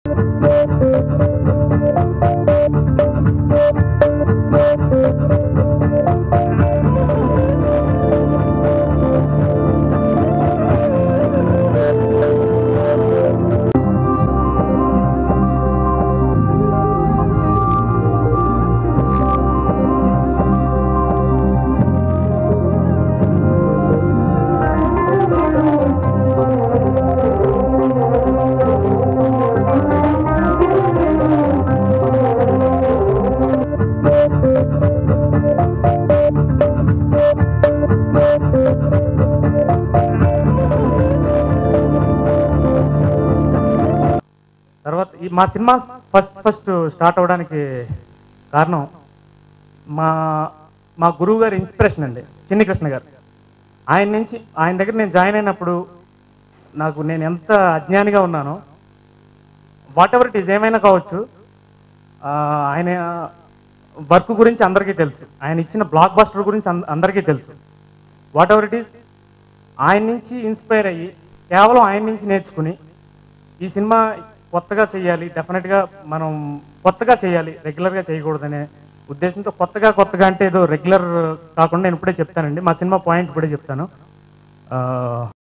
తర్వాత ఈ మా సినిమా ఫస్ట్ ఫస్ట్ స్టార్ట్ అవ్వడానికి కారణం మా మా గురువు గారి ఇన్స్పిరేషన్ అండి చిన్ని కృష్ణ గారు ఆయన నుంచి ఆయన దగ్గర నేను జాయిన్ అయినప్పుడు నాకు నేను ఎంత అజ్ఞానిగా ఉన్నానో వాట్ ఎవర్ ఇట్ ఈజ్ ఏమైనా కావచ్చు ఆ, ఆయన వర్క్ గురించి అందరికీ తెలుసు ఆయన ఇచ్చిన బ్లాక్ బస్టర్ గురించి అంద- అందరికీ తెలుసు వాట్ ఎవర్ ఇట్ ఈస్ ఆయన నుంచి ఇన్స్పైర్ అయ్యి కేవలం ఆయన నుంచి నేర్చుకుని ఈ సినిమా కొత్తగా చేయాలి డెఫినెట్గా మనం కొత్తగా చేయాలి రెగ్యులర్గా చేయకూడదనే ఉద్దేశంతో కొత్తగా కొత్తగా అంటే ఏదో రెగ్యులర్ కాకుండా నేను ఇప్పుడే చెప్తానండి మా సినిమా పాయింట్ ఇప్పుడే చెప్తాను ఆ,